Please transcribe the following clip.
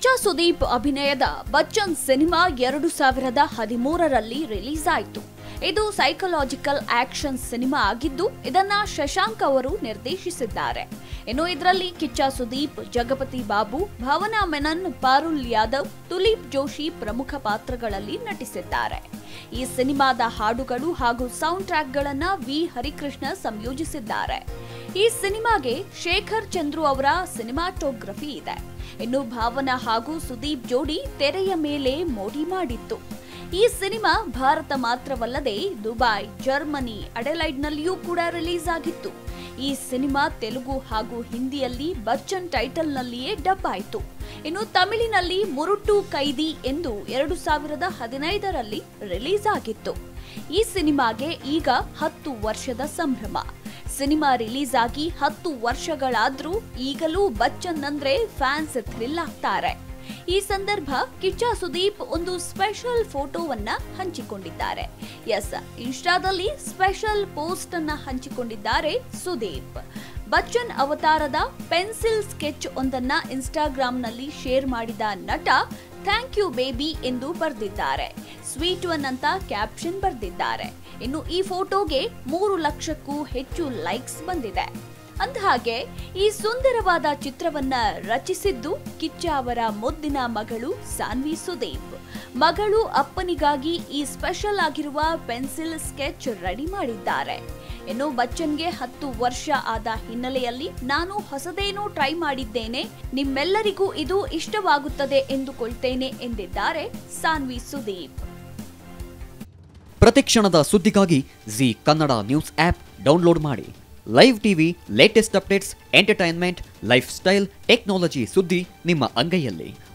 ಕಿಚ್ಚ ಸುದೀಪ್ ಅಭಿನಯದ ಬಚ್ಚನ್ ಸಿನಿಮಾ ಎರಡು ಸಾವಿರದ ಹದಿಮೂರರಲ್ಲಿ ರಿಲೀಸ್ ಆಯಿತು ಇದು ಸೈಕಲಾಜಿಕಲ್ ಆಕ್ಷನ್ ಸಿನಿಮಾ ಆಗಿದ್ದು ಇದನ್ನ ಶಶಾಂಕ್ ಅವರು ನಿರ್ದೇಶಿಸಿದ್ದಾರೆ ಇನ್ನು ಇದರಲ್ಲಿ ಕಿಚ್ಚ ಸುದೀಪ್ ಜಗಪತಿ ಬಾಬು ಭಾವನಾ ಮೆನನ್ ಪಾರುಲ್ ಯಾದವ್ ತುಲೀಪ್ ಜೋಶಿ ಪ್ರಮುಖ ಪಾತ್ರಗಳಲ್ಲಿ ನಟಿಸಿದ್ದಾರೆ ಈ ಸಿನಿಮಾದ ಹಾಡುಗಳು ಹಾಗೂ ಸೌಂಡ್ ಟ್ರ್ಯಾಕ್ಗಳನ್ನ ವಿ ಹರಿಕೃಷ್ಣ ಸಂಯೋಜಿಸಿದ್ದಾರೆ ಈ ಸಿನಿಮಾಗೆ ಶೇಖರ್ ಚಂದ್ರು ಅವರ ಸಿನಿಮಾಟೋಗ್ರಫಿ ಇದೆ ಇನ್ನು ಭಾವನಾ ಹಾಗೂ ಸುದೀಪ್ ಜೋಡಿ ತೆರೆಯ ಮೇಲೆ ಮೋಡಿ ಮಾಡಿತ್ತು ಈ ಸಿನಿಮಾ ಭಾರತ ಮಾತ್ರವಲ್ಲದೆ ದುಬೈ ಜರ್ಮನಿ ಅಡೆಲೈಡ್ನಲ್ಲಿಯೂ ಕೂಡ ರಿಲೀಸ್ ಆಗಿತ್ತು ಈ ಸಿನಿಮಾ ತೆಲುಗು ಹಾಗೂ ಹಿಂದಿಯಲ್ಲಿ ಬಚ್ಚನ್ ಟೈಟಲ್ನಲ್ಲಿಯೇ ಡಬ್ ಆಯಿತು ಇನ್ನು ತಮಿಳಿನಲ್ಲಿ ಮುರುಟು ಕೈದಿ ಎಂದು ಎರಡು ಸಾವಿರದ ಹದಿನೈದರಲ್ಲಿ ರಿಲೀಸ್ ಆಗಿತ್ತು ಈ ಸಿನಿಮಾಗೆ ಈಗ ಹತ್ತು ವರ್ಷದ ಸಂಭ್ರಮ ಸಿನಿಮಾ ರಿಲೀಸ್ ಆಗಿ ಹತ್ತು ವರ್ಷಗಳಾದ್ರೂ ಈಗಲೂ ಬಚ್ಚನ್ ಅಂದ್ರೆ ಫ್ಯಾನ್ಸ್ ಥ್ರಿಲ್ ಆಗ್ತಾರೆ ಈ ಸಂದರ್ಭ ಕಿಚ್ಚ ಸುದೀಪ್ ಒಂದು ಸ್ಪೆಷಲ್ ಫೋಟೋವನ್ನ ಹಂಚಿಕೊಂಡಿದ್ದಾರೆ ಎಸ್ ಇನ್ಸ್ಟಾದಲ್ಲಿ ಸ್ಪೆಷಲ್ ಪೋಸ್ಟ್ ಅನ್ನ ಹಂಚಿಕೊಂಡಿದ್ದಾರೆ ಸುದೀಪ್ ಬಚ್ಚನ್ ಅವತಾರದ ಪೆನ್ಸಿಲ್ ಸ್ಕೆಚ್ ಒಂದನ್ನ ಇನ್ಸ್ಟಾಗ್ರಾಂನಲ್ಲಿ ಶೇರ್ ಮಾಡಿದ ನಟ ಥ್ಯಾಂಕ್ ಯು ಬೇಬಿ ಎಂದು ಬರೆದಿದ್ದಾರೆ ಸ್ವೀಟ್ ಒನ್ ಅಂತ ಕ್ಯಾಪ್ಷನ್ ಬರೆದಿದ್ದಾರೆ ಇನ್ನು ಈ ಫೋಟೋಗೆ ಮೂರು ಲಕ್ಷಕ್ಕೂ ಹೆಚ್ಚು ಲೈಕ್ಸ್ ಬಂದಿದೆ ಅಂದಹಾಗೆ ಈ ಸುಂದರವಾದ ಚಿತ್ರವನ್ನ ರಚಿಸಿದ್ದು ಕಿಚ್ಚ ಅವರ ಮುದ್ದಿನ ಮಗಳು ಸಾನ್ವಿ ಸುದೀಪ್ ಮಗಳು ಅಪ್ಪನಿಗಾಗಿ ಈ ಸ್ಪೆಷಲ್ ಆಗಿರುವ ಪೆನ್ಸಿಲ್ ಸ್ಕೆಚ್ ರೆಡಿ ಮಾಡಿದ್ದಾರೆ ಇನ್ನು ಬಚ್ಚನ್ಗೆ ಹತ್ತು ವರ್ಷ ಆದ ಹಿನ್ನೆಲೆಯಲ್ಲಿ ನಾನು ಹೊಸದೇನೋ ಟ್ರೈ ಮಾಡಿದ್ದೇನೆ ನಿಮ್ಮೆಲ್ಲರಿಗೂ ಇದು ಇಷ್ಟವಾಗುತ್ತದೆ ಎಂದುಕೊಳ್ತೇನೆ ಎಂದಿದ್ದಾರೆ ಸಾನ್ವಿ ಸುದೀಪ್ ಪ್ರತಿಕ್ಷಣದ ಸುದ್ದಿಗಾಗಿ Zee Kannada news app download ಮಾಡಿ live TV latest updates entertainment lifestyle technology ಸುದ್ದಿ ನಿಮ್ಮ ಅಂಗೈಯಲ್ಲಿ